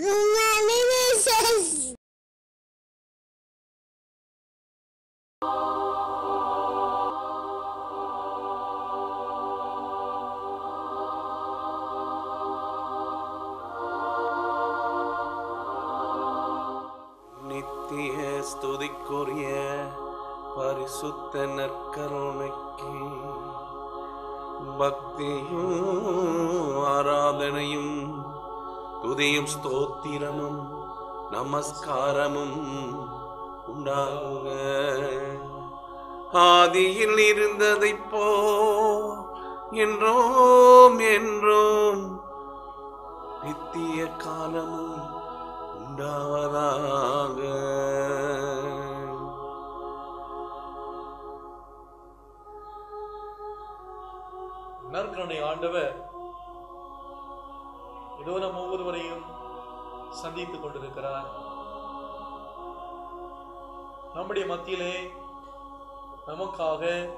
Mommy misses. நித்திய ஸ்துதிக்குரிய பரிசுத்த நற்கருணைக்கு பக்தியும் ஆராதனையும் துதியும் ஸ்தோத்திரமும் நமஸ்காரமும் உண்டாகுக ஆதியில் இருந்ததைப் போ என்றோம் என்றோம் நித்திய காலமும் உண்டாவதாக நற்கருணை ஆண்டவர் இதோ நம் ஒவ்வொருவரையும் சந்தித்துக் கொண்டிருக்கிறார் நம்முடைய மத்தியிலே நமக்காக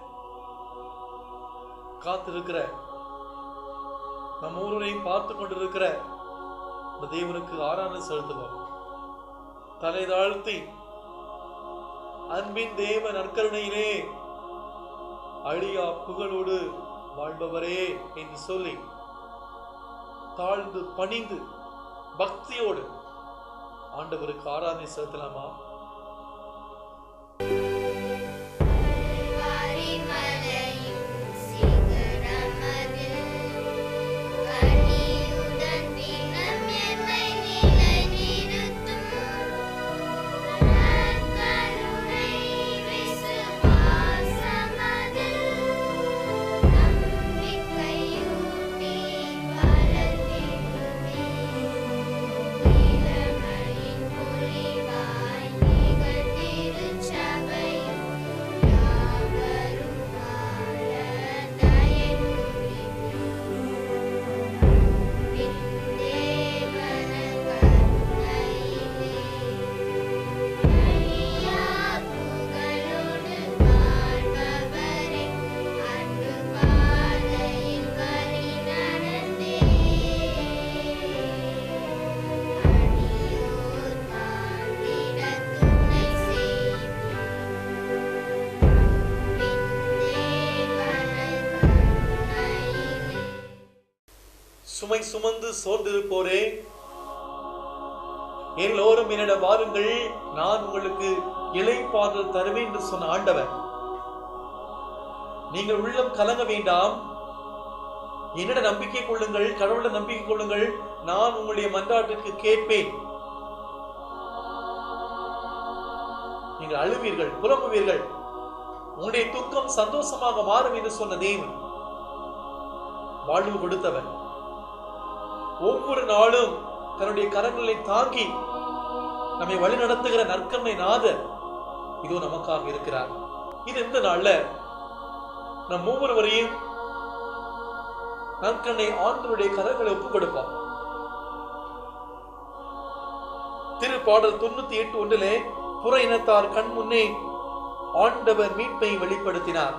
காத்திருக்கிற நம் ஒவ்வொருவரையும் பார்த்து கொண்டிருக்கிற இந்த தேவனுக்கு ஆராதனை செலுத்துவோம் தலை தாழ்த்தி அன்பின் தேவ நற்கருணையிலே அழியா புகழோடு வாழ்பவரே என்று சொல்லி தாழ்ந்து பணிந்து பக்தியோடு ஆண்டவருக்கு ஆராதனை செலுத்தலாமா பரிமலையும் சிகரமதில் கனியுடன் தினம் எம்மை நிலைநிறுத்தும் நற்கருணை விசுவாசமதில் நம்பிக்கையூட்டி வளர்ந்திடுமே. இளமையின் பொலிவாய் நிகழ்ந்திருச்சபையும் யாவரும் வாழ தயங்குகிறேன். பின்தேவன கருணையிலே ஐயா புகழோடு வாழ்பவரே அன்பு பாதையில் வழி நடந்தே அடியோர் தாண்டிட துணை செய்யும் பின்தேவன சுமை சுமந்து சோர்ந்திருப்போரே எல்லோரும் என்னிடம் வாருங்கள் நான் உங்களுக்கு இளைப்பாறுதல் தருவேன் என்று சொன்ன ஆண்டவர் நீங்கள் உள்ளம் கலங்க வேண்டாம் என்னிட நம்பிக்கை கொள்ளுங்கள் கடவுள நம்பிக்கை கொள்ளுங்கள் நான் உங்களுடைய மன்றாட்டிற்கு கேட்பேன் நீங்கள் அழுவீர்கள் புலம்புவீர்கள் உங்களுடைய துக்கம் சந்தோஷமாக மாறும் என்று சொன்ன தேவன் வாழ்வு கொடுத்தவர் ஒவ்வொரு நாளும் தன்னுடைய கரங்களை தாங்கி நம்மை வழி நடத்துகிற நற்கருணை நாதர் இதோ நமக்காக இருக்கிறார் இது இந்த நாள்ல நம் ஒவ்வொருவரையும் நற்கருணை ஆண்டவருடைய கரங்களை ஒப்புக் கொடுப்போம் திருப்பாடல் தொண்ணூத்தி எட்டு ஒன்றிலே புற இனத்தார் கண் முன்னே ஆண்டவர் மீட்பை வெளிப்படுத்தினார்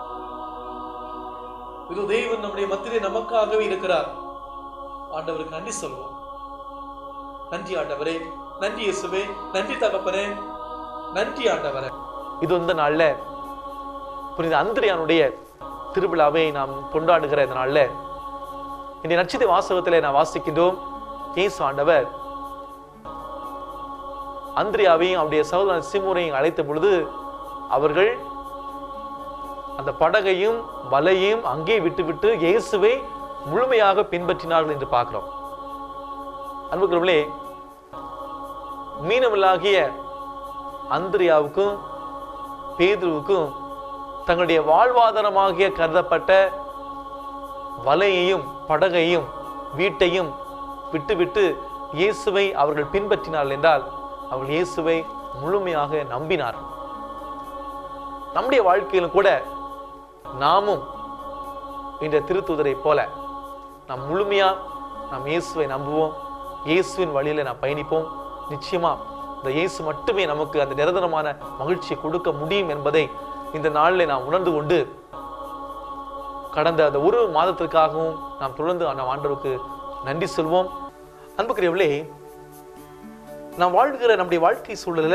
இது தேவன் நம்முடைய மத்தியிலே நமக்காகவே இருக்கிறார் ஆண்டவருக்கு நன்றி சொல்வோம் நன்றி ஆண்டவரே நன்றி இயேசுவே நன்றி தகப்பனே நன்றி ஆண்டவரே இது இந்த நாள்ல புனித அந்திரியானுடைய திருவிழாவை நாம் கொண்டாடுகிற இந்த நாள்ல இந்த நட்சத்திர வாசகத்திலே நாம் வாசிக்கின்றோம் இயேசு ஆண்டவர் அந்திரியாவையும் அவருடைய சகோதரன் சிமுரையும் அழைத்த பொழுது அவர்கள் அந்த படகையும் வலையும் அங்கே விட்டுவிட்டு இயேசுவை முழுமையாக பின்பற்றினார்கள் என்று பார்க்கிறோம் அன்புக்குறவர்களே மீனவர்களாகிய அந்திரியாவுக்கும் பேதுருவுக்கும் தங்களுடைய வாழ்வாதாரமாகிய கருதப்பட்ட வலையையும் படகையும் வீட்டையும் விட்டுவிட்டு இயேசுவை அவர்கள் பின்பற்றினார்கள் என்றால் அவர்கள் இயேசுவை முழுமையாக நம்பினார்கள் நம்முடைய வாழ்க்கையிலும் கூட நாமும் இந்த திருத்துதரை போல நாம் முழுமையா நாம் இயேசுவை நம்புவோம் இயேசுவின் வழியில நாம் பயணிப்போம் நிச்சயமா இந்த இயேசு மட்டுமே நமக்கு அந்த நிரந்தரமான மகிழ்ச்சியை கொடுக்க முடியும் என்பதை இந்த நாளில் நாம் உணர்ந்து கொண்டு கடந்த அந்த ஒரு மாதத்திற்காகவும் நாம் தொடர்ந்து நாம் ஆண்டவருக்கு நன்றி சொல்வோம் அன்புக்குரியவர்களே நாம் வாழ்கிற நம்முடைய வாழ்க்கை சூழலில்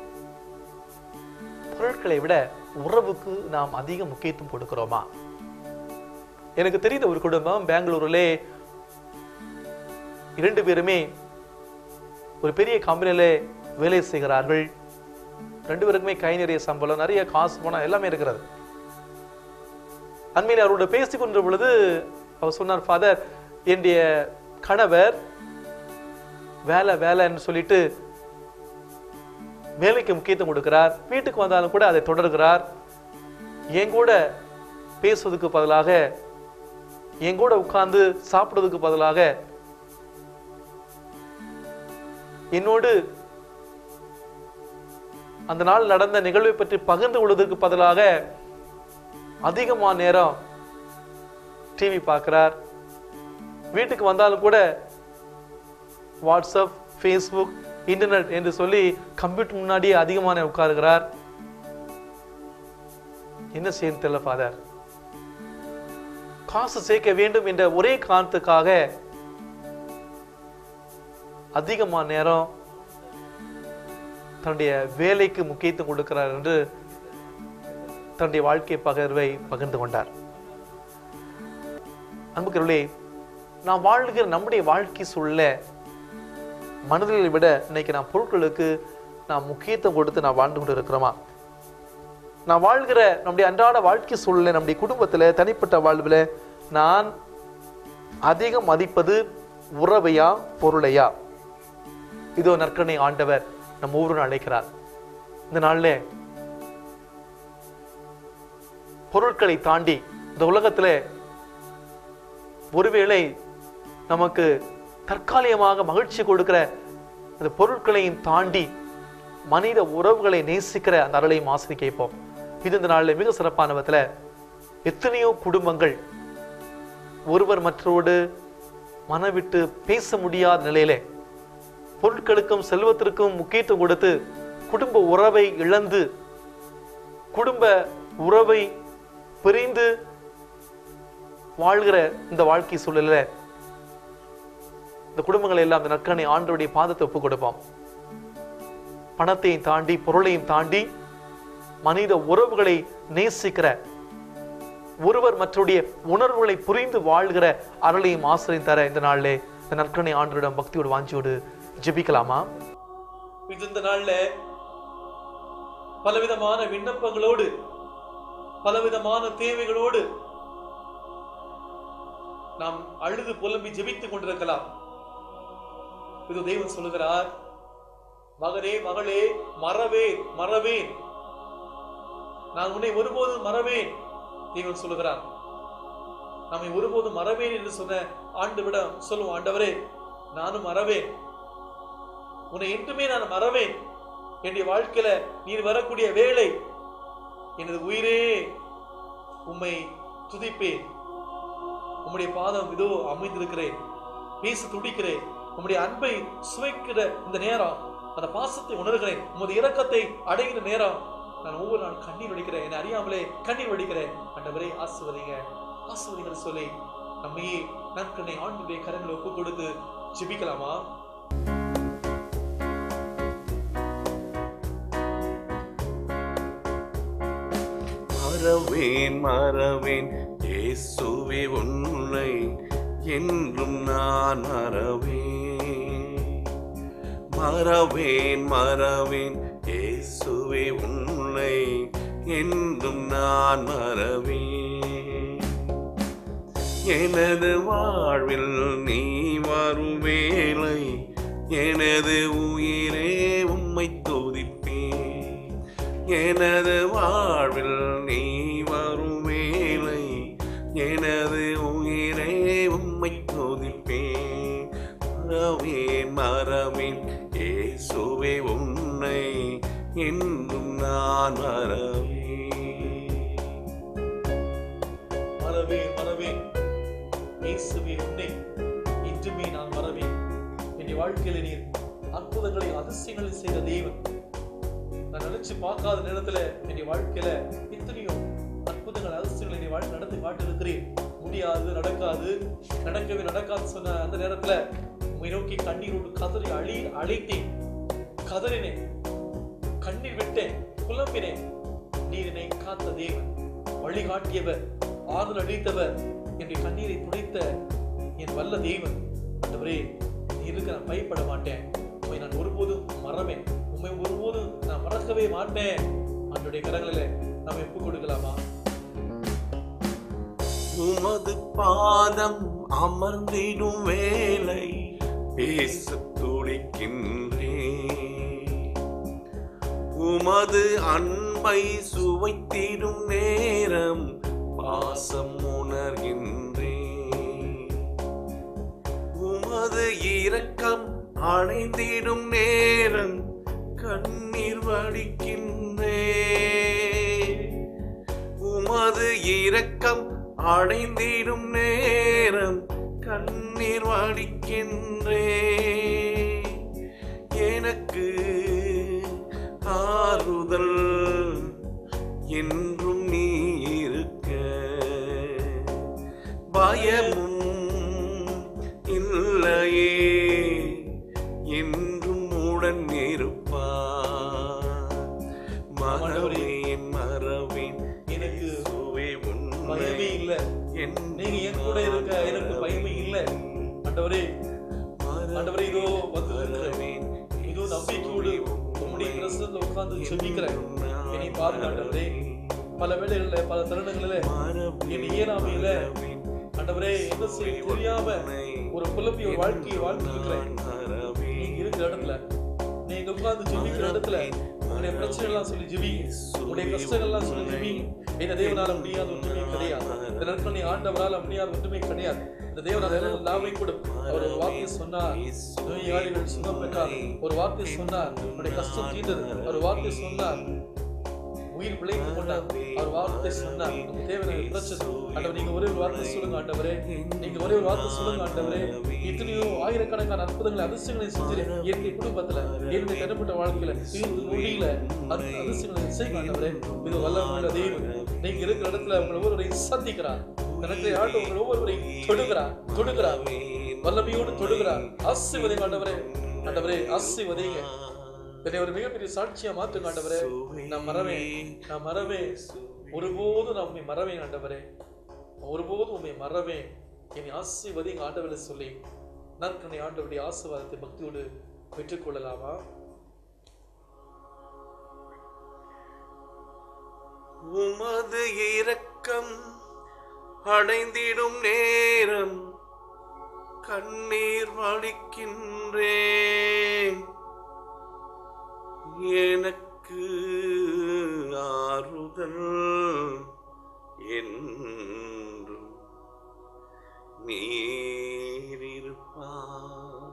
பொருட்களை விட உறவுக்கு நாம் அதிக முக்கியத்துவம் கொடுக்கிறோமா எனக்கு தெரிந்த ஒரு குடும்பம் பெங்களூரிலே இரண்டு பேருமே ஒரு பெரிய கம்பெனியில வேலை செய்கிறார்கள் ரெண்டு பேருக்குமே கை நிறைய சம்பளம் நிறைய காசு பணம் எல்லாமே இருக்கிறது அண்மையில் அவரோட பேசிக் கொண்ட பொழுது அவர் சொன்னார் ஃபாதர் என்னுடைய கணவர் வேலை வேலைன்னு சொல்லிட்டு வேலைக்கு முக்கியத்துவம் கொடுக்கிறார் வீட்டுக்கு வந்தாலும் கூட அதை தொடர்கிறார் என் கூட பேசுவதற்கு பதிலாக என் கூட உட்கார்ந்து சாப்பிடுறதுக்கு பதிலாக என்னோடு அந்த நாள் நடந்த நிகழ்வை பற்றி பகிர்ந்து கொள்வதற்கு பதிலாக அதிகமான நேரம் டிவி பார்க்கிறார் வீட்டுக்கு வந்தாலும் கூட வாட்ஸ்அப் ஃபேஸ்புக் இன்டர்நெட் என்று சொல்லி கம்ப்யூட்டர் முன்னாடியே அதிகமான உட்காருகிறார் என்ன செய்யணும் தெரியல ஃபாதர் காசு சேர்க்க வேண்டும் என்ற ஒரே காரணத்துக்காக அதிகமான நேரம் தன்னுடைய வேலைக்கு முக்கியத்துவம் கொடுக்கிறார் என்று தன்னுடைய வாழ்க்கை பகிர்வை பகிர்ந்து கொண்டார் அன்புக்கிறவர்களே நாம் வாழ்கிற நம்முடைய வாழ்க்கை சூழல மனிதர்களை விட இன்னைக்கு நாம் பொருட்களுக்கு நாம் முக்கியத்துவம் கொடுத்து நாம் வாழ்ந்து கொண்டு இருக்கிறோமா நான் வாழ்கிற நம்முடைய அன்றாட வாழ்க்கை சூழல நம்முடைய குடும்பத்துல தனிப்பட்ட வாழ்வில் நான் அதிகம் மதிப்பது உறவையா பொருளையா இதோ நற்கனை ஆண்டவர் நம்ம ஊருன்னு அழைக்கிறார் இந்த நாள்ல பொருட்களை தாண்டி இந்த உலகத்துல ஒருவேளை நமக்கு தற்காலிகமாக மகிழ்ச்சி கொடுக்கிற அந்த பொருட்களையும் தாண்டி மனித உறவுகளை நேசிக்கிற அந்த அருளையும் ஆசிரி கேட்போம் இது இந்த நாளில் மிக சிறப்பான விதத்துல எத்தனையோ குடும்பங்கள் ஒருவர் மற்றோடு மனவிட்டு பேச முடியாத நிலையிலே பொருட்களுக்கும் செல்வத்திற்கும் முக்கியத்துவம் கொடுத்து குடும்ப உறவை இழந்து குடும்ப உறவை பிரிந்து வாழ்கிற இந்த வாழ்க்கை சூழலில் இந்த குடும்பங்களை எல்லாம் இந்த நற்கனை ஆண்டவருடைய பாதத்தை ஒப்புக் கொடுப்போம் பணத்தையும் தாண்டி பொருளையும் தாண்டி மனித உறவுகளை நேசிக்கிற ஒருவர் மற்றவருடைய உணர்வுகளை புரிந்து வாழ்கிற அருளையும் ஆசிரியம் தர இந்த நாளிலே இந்த நற்கனை ஆண்டவரிடம் பக்தியோடு வாஞ்சியோடு ஜெபிக்கலாமா இது இந்த நாள்ல பலவிதமான விண்ணப்பங்களோடு பலவிதமான தேவைகளோடு நாம் அழுது புலம்பி ஜெபித்துக் கொண்டிருக்கலாம் இது தெய்வம் சொல்லுகிறார் மகனே மகளே மறவேன் மறவேன் நான் உன்னை ஒருபோதும் மறவேன் தேவன் சொல்லுகிறார் நம்மை ஒருபோதும் மறவேன் என்று சொன்ன ஆண்டு விட சொல்லுவோம் ஆண்டவரே நானும் மறவேன் உன்னை என்றுமே நான் மறவேன் என்னுடைய வாழ்க்கையில நீர் வரக்கூடிய வேலை எனது உயிரே உம்மை துதிப்பேன் உம்முடைய பாதம் இதோ அமைந்திருக்கிறேன் பேச துடிக்கிறேன் உம்முடைய அன்பை சுவைக்கிற இந்த நேரம் அந்த பாசத்தை உணர்கிறேன் உமது இரக்கத்தை அடைகிற நேரம் நான் ஒவ்வொரு நாள் கண்ணீர் வடிக்கிறேன் என்னை அறியாமலே கண்ணீர் வடிக்கிறேன் ஆண்டவரே ஆசுவதிங்க ஆசுவதிங்கன்னு சொல்லி நம்மையே நற்கனை ஆண்டுடைய கரங்களை ஒப்பு கொடுத்து ஜெபிக்கலாமா மறவேன் மறவேன் இயேசுவே உன்னை என்றும் நான் மறவேன் மறவேன் மறவேன் இயேசுவே உன்னை என்றும் நான் மறவேன் எனது வாழ்வில் நீ வரும் வேளை எனது உயிரே உம்மை துதிப்பேன் எனது வாழ்வில் நீ வரும் வேளை எனது உயிரே உம்மை துதிப்பேன் மறவேன் மறவேன் இயேசுவே உன்னை என்றும் நான் மறவேன் மறவேன் மறவேன் இயேசுவே உன்னை இன்றுமே நான் மறவேன் என் வாழ்க்கையில நீர் அற்புதங்களை அதிசயங்களை செய்த தெய்வன் நான் நினைச்சு பார்க்காத நேரத்துல என் வாழ்க்கையில எத்தனையோ அற்புதங்கள் அதிசயங்களை நீ வாழ்க்கை நடத்தி காட்டிருக்கிறேன் முடியாது நடக்காது நடக்கவே நடக்காது சொன்ன அந்த நேரத்துல உம்மை நோக்கி கண்ணீரோடு கதறி அழி அழைத்தேன் கதறினேன் கண்ணீர் விட்டேன் புலம்பினேன் நீர் என்னை காத்த தேவன் வழிகாட்டியவர் ஆறுதல் அளித்தவர் என்னுடைய கண்ணீரை துடைத்த என் வல்ல தேவன் ஆண்டவரே நீ இருக்க நான் பயப்பட மாட்டேன் உண்மை நான் ஒருபோதும் மறவேன் உண்மை ஒருபோதும் நான் மறக்கவே மாட்டேன் ஆண்டுடைய கரங்களில நம்ம ஒப்பு கொடுக்கலாமா உமது பாதம் அமர்ந்திடும் வேலை பேச துடிக்கின்றேன் உமது அன்பை சுவைத்திடும் நேரம் பாசம் உணர்கின்றேன் உமது இரக்கம் அணைந்திடும் நேரம் கண்ணீர் வடிக்கின்றேன் உமது இரக்கம் அடைந்திடும் நேரம் கண்ணீர் வடிக்கின்றே எனக்கு ஆறுதல் என்றும் நீ இருக்க பயமும் இல்லையே என்றும் உடன் இருப்பார் மறவேன் மறவேன் எனக்கு இயேசுவே உண்மை. பயமே இல்ல என் நீங்க என் கூட இருக்க எனக்கு பயமே இல்ல ஆண்டவரே ஆண்டவரே இதோ வந்து இருக்கிறேன் இதோ நம்பிக்கையோடு உம்முடைய பிரசனத்துல உட்கார்ந்து ஜெபிக்கிறேன் என்னை பாருங்க ஆண்டவரே பல வேளைகள்ல பல தருணங்களில என் இயலாமையில ஆண்டவரே என்ன செய்ய தெரியாம ஒரு குழப்பி ஒரு வாழ்க்கையை வாழ்ந்து இருக்கிறேன் நீங்க இருக்கிற இடத்துல நீங்க உட்கார்ந்து ஜெபிக்கிற இடத்துல உங்களுடைய பிரச்சனை எல்லாம் சொல்லி ஜெபி உங்களுடைய கஷ்டங்கள் எல்லாம் சொல்லி ஜெபி இந்த தேவனால முடியாத ஒன்றுமே கிடையாது இந்த நற்கணி ஆண்டவரால முடியாத ஒன்றுமே கிடையாது இந்த தேவனால எல்லாம் நாமை கூட அவர் ஒரு வார்த்தை சொன்னார் நோயாளிகள் சுகம் பெற்றார் ஒரு வார்த்தை சொன்னார் உங்களுடைய கஷ்டம் தீர்ந்தது ஒரு வார்த்தை சொன்னார் உயிர் பிழைத்து கொண்டார் அவர் வார்த்தை சொன்னார் உங்க தேவனை பிரச்சனை ஆண்டவர் நீங்க ஒரே ஒரு வார்த்தை சொல்லுங்க ஆண்டவரே நீங்க ஒரே ஒரு வார்த்தை சொல்லுங்க ஆண்டவரே இத்தனையோ ஆயிரக்கணக்கான அற்புதங்களை அதிசயங்களை செஞ்சு என்னுடைய குடும்பத்துல என்னுடைய தனிப்பட்ட வாழ்க்கையில தீர்ந்து நொடியில அந்த அதிசயங்களை செய்யுங்க ஆண்டவரே இது வல்லமுள்ள தெய்வம் நீங்க இருக்கிற இடத்துல உங்களை ஒவ்வொருவரையும் சந்திக்கிறார் எனக்கு ஆண்டு உங்களை ஒவ்வொருவரையும் தொடுகிறார் தொடுகிறார் வல்லமையோடு தொடுகிறார் ஆசீர்வதிங்க ஆண்டவரே ஆண்டவரே ஆசீர்வதிங்க என்னை ஒரு மிகப்பெரிய சாட்சியா மாத்துங்க ஆண்டவரே நான் மறவேன் நான் மறவேன் ஒருபோதும் நான் உண்மை மறவேன் ஆண்டவரே ஒருபோதும் உண்மை மறவேன் என்னை ஆசீர்வதிங்க ஆண்டவரை சொல்லி நற்கனை ஆண்டவருடைய ஆசீர்வாதத்தை பக்தியோடு பெற்றுக்கொள்ளலாமா உமது இரக்கம் அடைந்திடும் நேரம் கண்ணீர் வடிக்கின்றேன் எனக்கு ஆறுதல் என்றும் நீரிருப்பார்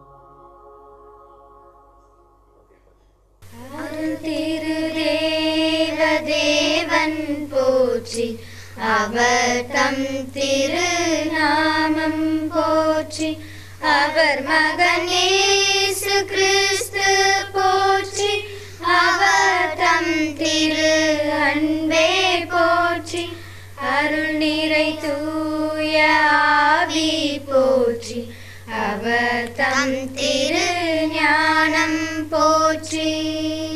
அருள் திருதேவ தேவன் போற்றி அவர் தம் திருநாமம் போற்றி அவர் மகன் இயேசு கிறிஸ்து போற்றி அவர் தம் திரு அன்பே போற்றி அருள் நிறை தூய ஆவி போற்றி அவர் தம் திரு ஞானம் போற்றி